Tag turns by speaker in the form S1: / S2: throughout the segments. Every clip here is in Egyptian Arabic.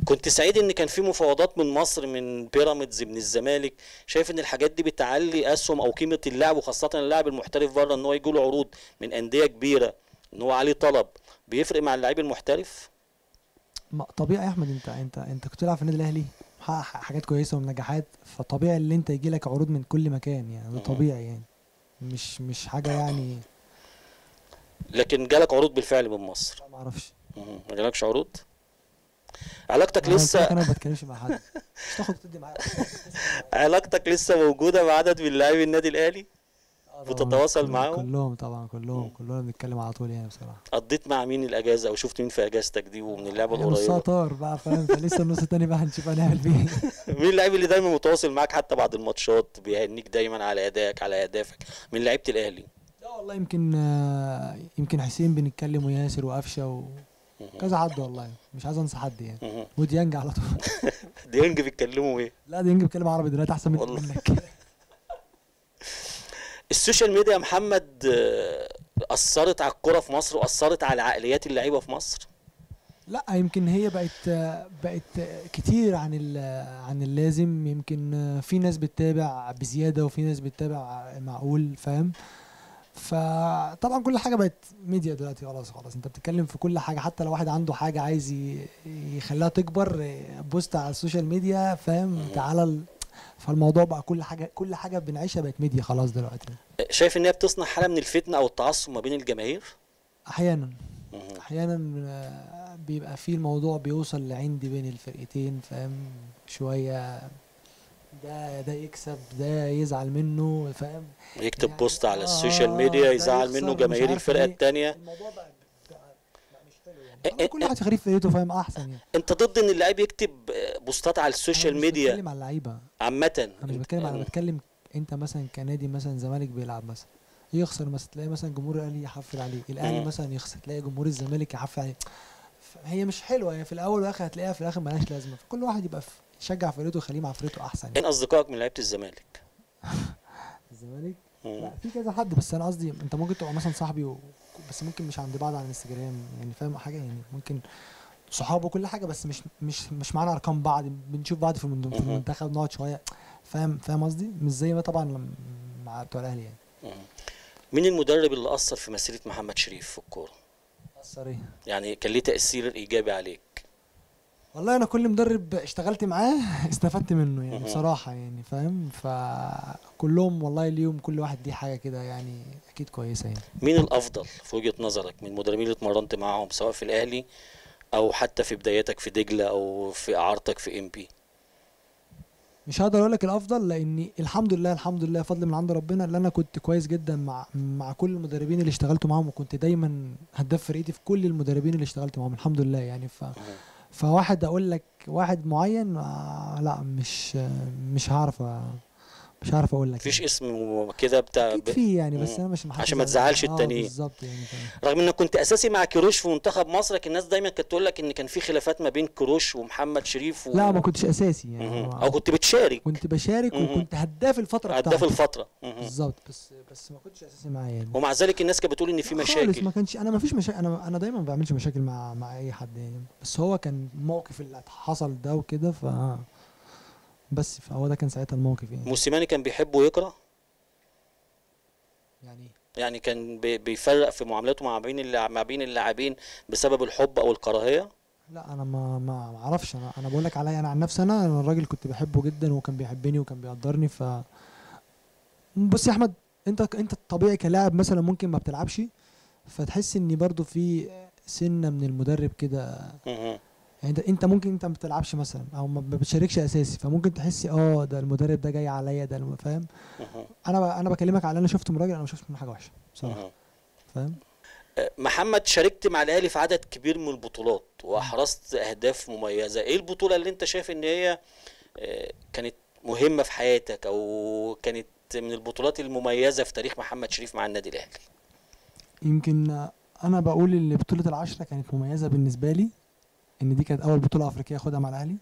S1: كنت سعيد ان كان في مفاوضات من مصر من بيراميدز من الزمالك شايف ان الحاجات دي بتعلي اسهم او قيمه اللاعب وخاصه اللاعب المحترف بره ان هو يجي له عروض من انديه كبيره ان هو عليه طلب بيفرق مع اللاعب المحترف
S2: ما طبيعي يا احمد انت انت انت كنت بتلعب في النادي الاهلي محقق حاجات كويسه ونجاحات فطبيعي ان انت يجي لك عروض من كل مكان يعني ده
S1: مم.
S2: طبيعي يعني مش مش حاجه يعني
S1: لكن جالك عروض بالفعل من مصر
S2: لا ما اعرفش
S1: مهم. ما جالكش عروض علاقتك
S2: أنا قلت لك
S1: لسه
S2: انا ما بتكلمش مع حد مش تاخد تدي معايا
S1: علاقتك لسه موجوده مع عدد من لاعبي النادي الاهلي
S2: آه طبعاً،
S1: بتتواصل
S2: كل-
S1: معاهم؟
S2: كلهم طبعا كلهم
S1: مم.
S2: كلنا بنتكلم على طول يعني بصراحه
S1: قضيت مع مين الاجازه او شفت مين في اجازتك دي ومن اللعبه
S2: هي نصها
S1: القريبه
S2: طار بقى فاهم فلسه النص التاني بقى هنشوف هنعمل فيه إيه.
S1: مين اللاعب اللي دايما متواصل معاك حتى بعد الماتشات بيهنيك دايما على ادائك على اهدافك من لعيبه الاهلي
S2: لا والله يمكن آه، يمكن حسين بنتكلم وياسر وقفشه وكذا حد والله مش عايز انسى حد يعني
S1: مهم.
S2: وديانج على طول
S1: ديانج بيتكلموا ايه
S2: لا ديانج بيتكلم عربي دلوقتي احسن من
S1: والله.
S2: منك
S1: السوشيال ميديا يا محمد آه، اثرت على الكره في مصر واثرت على عقليات اللعيبه في مصر
S2: لا يمكن هي بقت بقت كتير عن ال- عن اللازم يمكن في ناس بتتابع بزياده وفي ناس بتتابع معقول فاهم فطبعا كل حاجه بقت ميديا دلوقتي خلاص خلاص انت بتتكلم في كل حاجه حتى لو واحد عنده حاجه عايز ي- يخليها تكبر بوست على السوشيال ميديا فاهم
S1: مم.
S2: تعالى ال... فالموضوع بقى كل حاجه كل حاجه بنعيشها بقت ميديا خلاص دلوقتي
S1: شايف ان هي بتصنع حاله من الفتنه او التعصب ما بين الجماهير
S2: احيانا
S1: مهم.
S2: احيانا آه، بيبقى في الموضوع بيوصل لعندي بين الفرقتين فاهم شويه ده ده يكسب ده يزعل منه فاهم
S1: يكتب
S2: يعني
S1: بوست على
S2: آه،
S1: السوشيال
S2: آه،
S1: ميديا
S2: ده
S1: يزعل
S2: يخسر
S1: منه
S2: ومش
S1: جماهير
S2: عارف
S1: الفرقه
S2: إيه.
S1: الثانيه
S2: الموضوع بقى بقى- بقى مش حلو
S1: إيه،
S2: يعني كل واحد يخريف فرقته فاهم احسن يعني
S1: انت ضد ان اللاعب يكتب آه، بوستات على السوشيال
S2: أنا مش
S1: ميديا
S2: بتكلم على اللعيبه
S1: عامه
S2: انا مش بتكلم على بتكلم انت مثلا كنادي مثلا زمالك بيلعب مثلا يخسر مثلا تلاقي مثلا جمهور الاهلي يحفل عليه الاهلي
S1: مم.
S2: مثلا يخسر تلاقي جمهور الزمالك يحفل عليه ف- هي مش حلوه هي في الاول والاخر هتلاقيها في الاخر ملهاش لازمه فكل واحد يبقى في- يشجع فرقته ويخليه مع فرقته احسن يعني.
S1: مين اصدقائك من لعيبه الزمالك
S2: الزمالك
S1: مم.
S2: لا في كذا حد بس انا قصدي انت ممكن تبقى مثلا صاحبي و... بس ممكن مش عند بعض على الانستجرام يعني فاهم حاجه يعني ممكن صحاب وكل حاجه بس مش مش مش معانا ارقام بعض بنشوف بعض في المن- في
S1: مهم.
S2: المنتخب نقعد شويه فاهم فاهم قصدي مش زي ما طبعا لما مع بتوع الاهلي يعني
S1: مم. مين المدرب اللي اثر في مسيره محمد شريف في الكوره
S2: اثر ايه
S1: يعني كان ليه تاثير ايجابي عليك
S2: والله انا كل مدرب اشتغلت معاه استفدت منه يعني
S1: مهم.
S2: بصراحه يعني فاهم فكلهم والله ليهم كل واحد ليه حاجه كده يعني اكيد كويسه يعني
S1: مين الافضل في وجهه نظرك من المدربين اللي اتمرنت معاهم سواء في الاهلي او حتى في بداياتك في دجله او في اعارتك في ام بي
S2: مش هقدر اقول لك الافضل لاني الحمد لله الحمد لله فضل من عند ربنا اللي انا كنت كويس جدا مع مع كل المدربين اللي اشتغلت معاهم وكنت دايما هداف فرقتي في كل المدربين اللي اشتغلت معاهم الحمد لله يعني ف فواحد اقول لك واحد معين آه لا مش آه مش هعرف آه مش هعرف اقول لك
S1: مفيش
S2: يعني.
S1: اسم كده بتاع
S2: اكيد في يعني بس
S1: مم.
S2: انا مش محدش
S1: عشان ما
S2: عارف-
S1: تزعلش
S2: آه،
S1: التانيين.
S2: بالظبط يعني فاهم.
S1: رغم انك كنت اساسي مع كروش في منتخب مصر لكن الناس دايما كانت تقول لك ان كان في خلافات ما بين كروش ومحمد شريف و...
S2: لا ما كنتش اساسي يعني
S1: مهم.
S2: هو-
S1: او كنت بتشارك
S2: كنت بشارك
S1: مهم.
S2: وكنت هداف الفتره
S1: هداف
S2: بتاعتي
S1: الفتره مهم.
S2: بالظبط بس بس ما كنتش اساسي معايا يعني
S1: ومع ذلك الناس كانت بتقول ان في
S2: لا خالص
S1: مشاكل
S2: ما كانش انا ما فيش مشاكل انا انا دايما ما بعملش مشاكل مع مع اي حد يعني بس هو كان الموقف اللي حصل ده وكده ف بس فهو ده كان ساعتها الموقف يعني
S1: موسيماني كان بيحب ويكره
S2: يعني
S1: يعني كان بي- بيفرق في معاملاته مع بين اللاع- ما بين اللاعبين بسبب الحب او الكراهيه
S2: لا انا ما ما ما اعرفش انا انا بقول لك عليا انا عن نفسي انا انا الراجل كنت بحبه جدا وكان بيحبني وكان بيقدرني ف بص يا احمد انت انت الطبيعي كلاعب مثلا ممكن ما بتلعبش فتحس ان برضو في سنه من المدرب كده
S1: مهم.
S2: يعني انت انت ممكن انت ما بتلعبش مثلا او ما بتشاركش اساسي فممكن تحس اه ده المدرب ده جاي عليا ده الم- فاهم
S1: مهم.
S2: انا ب... انا بكلمك على اللي انا شفته من راجل انا ما شفتش منه حاجه وحشه بصراحه
S1: مهم.
S2: فاهم
S1: آه، محمد شاركت مع الاهلي في عدد كبير من البطولات واحرزت اهداف مميزه ايه البطوله اللي انت شايف ان هي آه، كانت مهمه في حياتك او كانت من البطولات المميزه في تاريخ محمد شريف مع النادي الاهلي
S2: يمكن انا بقول ان بطوله العشره كانت مميزه بالنسبه لي ان دي كانت اول بطوله افريقيه اخدها مع الاهلي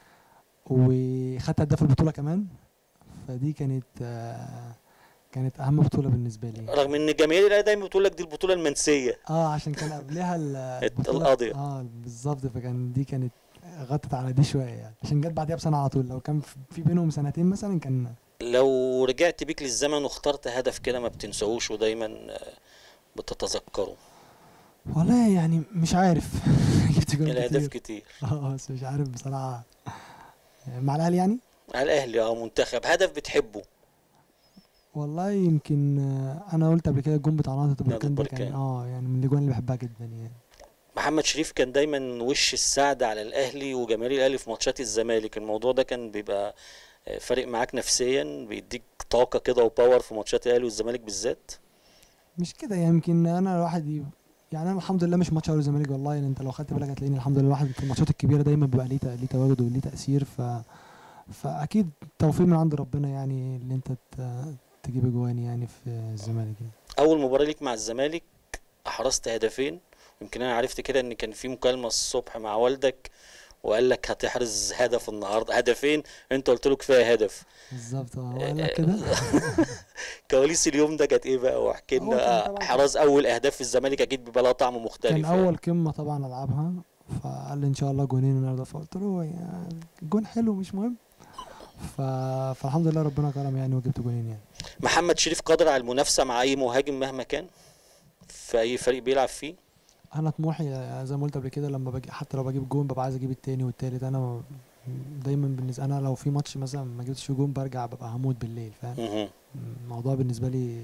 S2: وخدت هداف البطوله كمان فدي كانت آه، كانت اهم بطوله بالنسبه لي
S1: رغم ان جماهير الاهلي دايما بتقول لك دي البطوله المنسيه
S2: اه عشان كان قبلها ال- البطولة-
S1: القاضية.
S2: اه بالظبط فكان دي كانت غطت على دي شويه يعني عشان جت بعديها بسنه على طول لو كان في- في بينهم سنتين مثلا كان
S1: لو رجعت بيك للزمن واخترت هدف كده ما بتنساهوش ودايما آه، بتتذكره
S2: والله يعني مش عارف جبت جول
S1: الاهداف
S2: كتير
S1: كتير
S2: اه بس مش عارف بصراحه مع الاهلي يعني
S1: على الاهلي اه منتخب هدف بتحبه
S2: والله يمكن آه، انا قلت قبل كده الجون بتاع نهضه البركان ده كان
S1: البركان.
S2: اه يعني من الاجوان اللي بحبها جدا يعني
S1: محمد شريف كان دايما وش السعد على الاهلي وجماهير الاهلي في ماتشات الزمالك الموضوع ده كان بيبقى آه، فارق معاك نفسيا بيديك طاقه كده وباور في ماتشات الاهلي والزمالك بالذات
S2: مش كده يعني يمكن انا الواحد ي... يعني انا الحمد لله مش ماتش اهلي والزمالك والله يعني انت لو خدت بالك هتلاقيني الحمد لله الواحد في الماتشات الكبيره دايما بيبقى ليه تق- ليه تواجد وليه تاثير ف فاكيد توفيق من عند ربنا يعني اللي انت ت... تجيب اجوان يعني في الزمالك يعني.
S1: اول مباراه ليك مع الزمالك احرزت هدفين يمكن انا عرفت كده ان كان في مكالمه الصبح مع والدك وقال لك هتحرز هدف النهارده هدفين انت قلت له كفايه هدف
S2: بالظبط اه وقال لك كده
S1: كواليس اليوم ده كانت ايه بقى واحكي
S2: هو كان
S1: لنا
S2: طبعاً-
S1: احراز اول اهداف في الزمالك اكيد بيبقى لها طعم مختلف
S2: كان
S1: يعني.
S2: اول قمه طبعا العبها فقال لي ان شاء الله جونين النهارده فقلت له يعني جون حلو مش مهم ف... فالحمد لله ربنا كرم يعني وجبت جونين يعني
S1: محمد شريف قادر على المنافسه مع اي مهاجم مهما كان في اي فريق بيلعب فيه
S2: انا طموحي زي ما قلت قبل كده لما باجي حتى لو بجيب جون ببقى عايز اجيب التاني والتالت انا دايما بالنسبه انا لو في ماتش مثلا ما جبتش جون برجع ببقى هموت بالليل فاهم
S1: مهم.
S2: الموضوع بالنسبه لي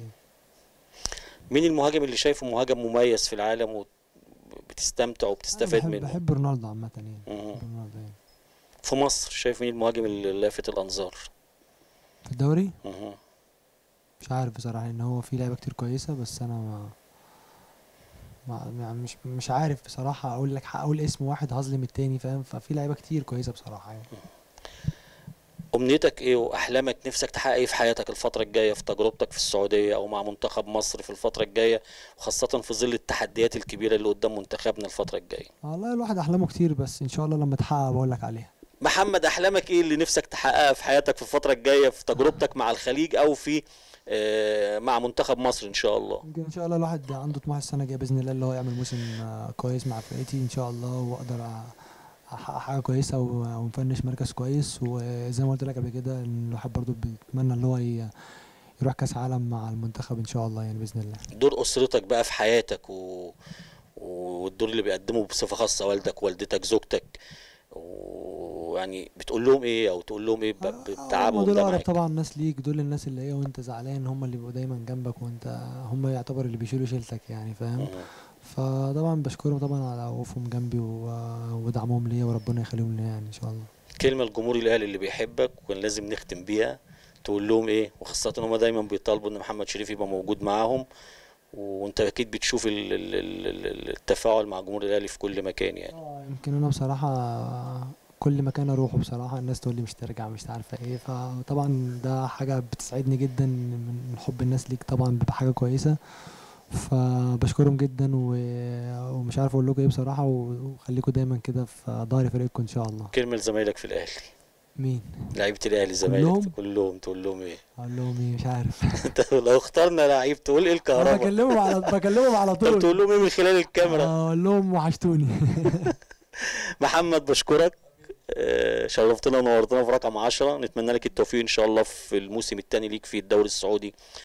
S1: مين المهاجم اللي شايفه مهاجم مميز في العالم وبتستمتع
S2: أنا
S1: وبتستفاد
S2: بحب,
S1: منه
S2: بحب رونالدو عامه يعني
S1: مهم.
S2: بحب رونالدو يعني
S1: في مصر شايف مين المهاجم اللي لافت الانظار
S2: في الدوري
S1: مهم.
S2: مش عارف بصراحه ان هو في لعيبه كتير كويسه بس انا ما ما يعني مش مش عارف بصراحه اقول لك اقول اسم واحد هظلم التاني فاهم ففي لعيبه كتير كويسه بصراحه يعني
S1: امنيتك ايه واحلامك نفسك تحقق ايه في حياتك الفتره الجايه في تجربتك في السعوديه او مع منتخب مصر في الفتره الجايه وخاصه في ظل التحديات الكبيره اللي قدام منتخبنا الفتره الجايه
S2: والله الواحد احلامه كتير بس ان شاء الله لما تحقق بقول لك عليها
S1: محمد احلامك ايه اللي نفسك تحققها في حياتك في الفتره الجايه في تجربتك مع الخليج او في آه، مع منتخب مصر ان شاء الله
S2: يمكن ان شاء الله الواحد عنده طموح السنه الجايه باذن الله اللي هو يعمل موسم آه، كويس مع فرقتي ان شاء الله واقدر أ- احقق حاجه كويسه و- ونفنش مركز كويس وزي ما قلت لك قبل كده ان الواحد برضو بيتمنى اللي هو ي- يروح كاس عالم مع المنتخب ان شاء الله يعني باذن الله
S1: دور اسرتك بقى في حياتك و... والدور اللي بيقدمه بصفه خاصه والدك والدتك زوجتك ويعني بتقول لهم ايه او تقول لهم ايه ب-
S2: هم
S1: بتعبهم
S2: دول
S1: ده
S2: اقرب
S1: معاك
S2: طبعا ناس ليك دول الناس اللي هي وانت زعلان هم اللي بيبقوا دايما جنبك وانت هم يعتبر اللي بيشيلوا شيلتك يعني فاهم
S1: مم.
S2: فطبعا بشكرهم طبعا على وقوفهم جنبي و- ودعمهم ليا وربنا يخليهم ليا يعني ان شاء الله
S1: كلمه لجمهور الاهلي اللي بيحبك وكان لازم نختم بيها تقول لهم ايه وخاصه ان هم دايما بيطالبوا ان محمد شريف يبقى موجود معاهم وانت اكيد بتشوف ال- ال- ال- ال- التفاعل مع جمهور الاهلي في كل مكان يعني
S2: اه يمكن انا بصراحة كل مكان اروحه بصراحة الناس تقول لي مش ترجع مش عارفة ايه فطبعا ده حاجة بتسعدني جدا من من حب الناس ليك طبعا بيبقى حاجة كويسة فبشكرهم جدا و- ومش عارف اقول لكم ايه بصراحة وخليكم دايما كده في ظهر فريقكم ان شاء الله
S1: كلمه لزمايلك في الاهلي
S2: مين
S1: لعيبه الاهلي زمايلك
S2: كلهم؟
S1: كلهم تقول لهم ايه
S2: اقول لهم ايه مش عارف
S1: انت لو اخترنا لعيب تقول ايه
S2: انا
S1: الكهرباء
S2: بكلمهم على بكلمهم على
S1: طب
S2: طول
S1: تقول لهم ايه من خلال الكاميرا
S2: اقول لهم وحشتوني
S1: محمد بشكرك آه، شرفتنا ونورتنا في رقم 10 نتمنى لك التوفيق ان شاء الله في الموسم الثاني ليك في الدوري السعودي